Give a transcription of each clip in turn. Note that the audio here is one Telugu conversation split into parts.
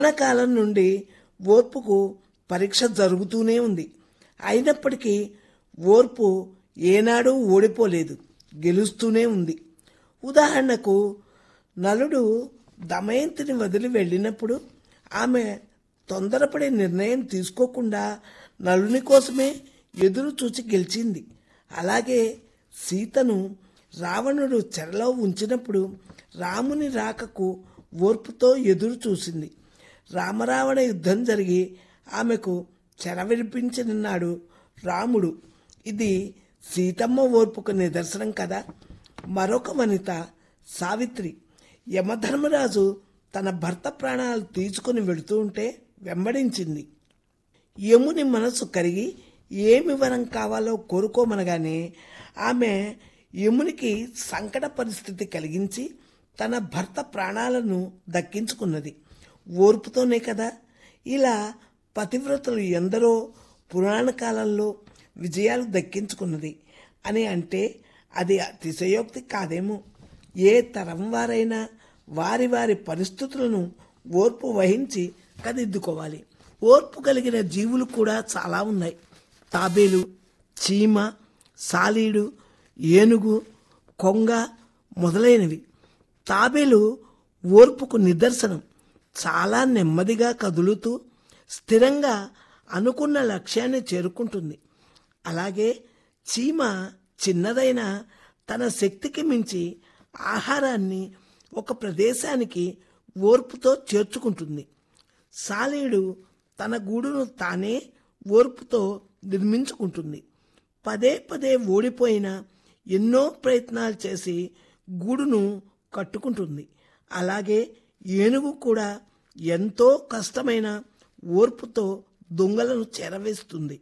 కాలం నుండి ఓర్పుకు పరీక్ష జరుగుతూనే ఉంది అయినప్పటికీ ఓర్పు ఏనాడూ ఓడిపోలేదు గెలుస్తూనే ఉంది ఉదాహరణకు నలుడు దమయంతిని వదిలి వెళ్ళినప్పుడు ఆమె తొందరపడి నిర్ణయం తీసుకోకుండా నలుని కోసమే ఎదురు చూచి గెలిచింది అలాగే సీతను రావణుడు చెరలో ఉంచినప్పుడు రాముని రాకకు ఓర్పుతో ఎదురు చూసింది రామరావణ యుద్ధం జరిగి ఆమెకు చెర విడిపించనున్నాడు రాముడు ఇది సీతమ్మ ఓర్పుకు నిదర్శనం కదా మరొక వనిత సావిత్రి యమధర్మరాజు తన భర్త ప్రాణాలు తీసుకుని వెళుతూ ఉంటే వెంబడించింది యముని మనసు కరిగి ఏమి వరం కావాలో కోరుకోమనగానే ఆమె యమునికి సంకట పరిస్థితి కలిగించి తన భర్త ప్రాణాలను దక్కించుకున్నది ఓర్పుతోనే కదా ఇలా పతివ్రతలు ఎందరో పురాణ కాలంలో విజయాలు దక్కించుకున్నది అని అంటే అది అతిశయోక్తి కాదేమో ఏ తరం వారైనా వారి వారి పరిస్థితులను ఓర్పు వహించి కదిద్దుకోవాలి ఓర్పు కలిగిన జీవులు కూడా చాలా ఉన్నాయి తాబేలు చీమ సాలీడు ఏనుగు కొంగ మొదలైనవి తాబేలు ఓర్పుకు నిదర్శనం చాలా నెమ్మదిగా కదులుతూ స్థిరంగా అనుకున్న లక్ష్యాన్ని చేరుకుంటుంది అలాగే చీమ చిన్నదైన తన శక్తికి మించి ఆహారాన్ని ఒక ప్రదేశానికి ఓర్పుతో చేర్చుకుంటుంది సాలీడు తన గూడును తానే ఓర్పుతో నిర్మించుకుంటుంది పదే పదే ఓడిపోయిన ఎన్నో ప్రయత్నాలు చేసి గూడును కట్టుకుంటుంది అలాగే ఏనుగు కూడా ఎంతో కష్టమైన ఓర్పుతో దొంగలను చేరవేస్తుంది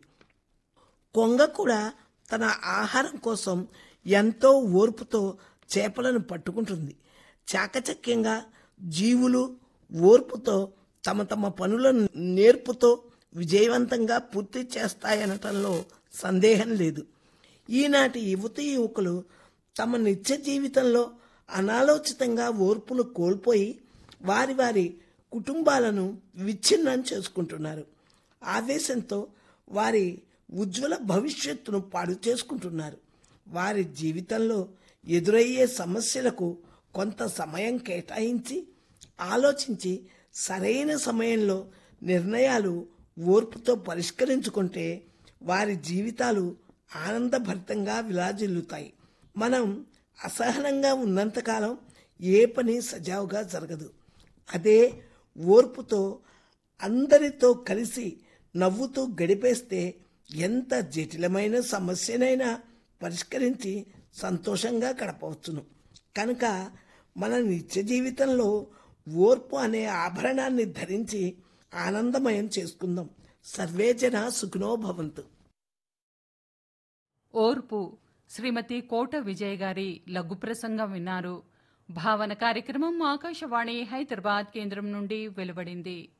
కొంగ కూడా తన ఆహారం కోసం ఎంతో ఓర్పుతో చేపలను పట్టుకుంటుంది చాకచక్యంగా జీవులు ఓర్పుతో తమ తమ పనులను నేర్పుతో విజయవంతంగా పూర్తి చేస్తాయనటంలో సందేహం లేదు ఈనాటి యువతీ యువకులు తమ నిత్య జీవితంలో అనాలోచితంగా ఓర్పును కోల్పోయి వారి వారి కుటుంబాలను విచ్ఛిన్నం చేసుకుంటున్నారు ఆవేశంతో వారి ఉజ్వల భవిష్యత్తును పాడు చేసుకుంటున్నారు వారి జీవితంలో ఎదురయ్యే సమస్యలకు కొంత సమయం కేటాయించి ఆలోచించి సరైన సమయంలో నిర్ణయాలు ఓర్పుతో పరిష్కరించుకుంటే వారి జీవితాలు ఆనందభరితంగా విలాజిల్లుతాయి మనం అసహనంగా ఉన్నంతకాలం ఏ పని సజావుగా జరగదు అదే ఓర్పుతో అందరితో కలిసి నవ్వుతూ గడిపేస్తే ఎంత జటిలమైన సమస్యనైనా పరిష్కరించి సంతోషంగా గడపవచ్చును కనుక మన నిత్య జీవితంలో ఓర్పు అనే ఆభరణాన్ని ధరించి ఆనందమయం చేసుకుందాం సర్వేజన సుఖినో భవంతు ఓర్పు శ్రీమతి కోట విజయ్ గారి లఘు ప్రసంగం విన్నారు భావన కార్యక్రమం ఆకాశవాణి హైదరాబాద్ కేంద్రం నుండి వెలువడింది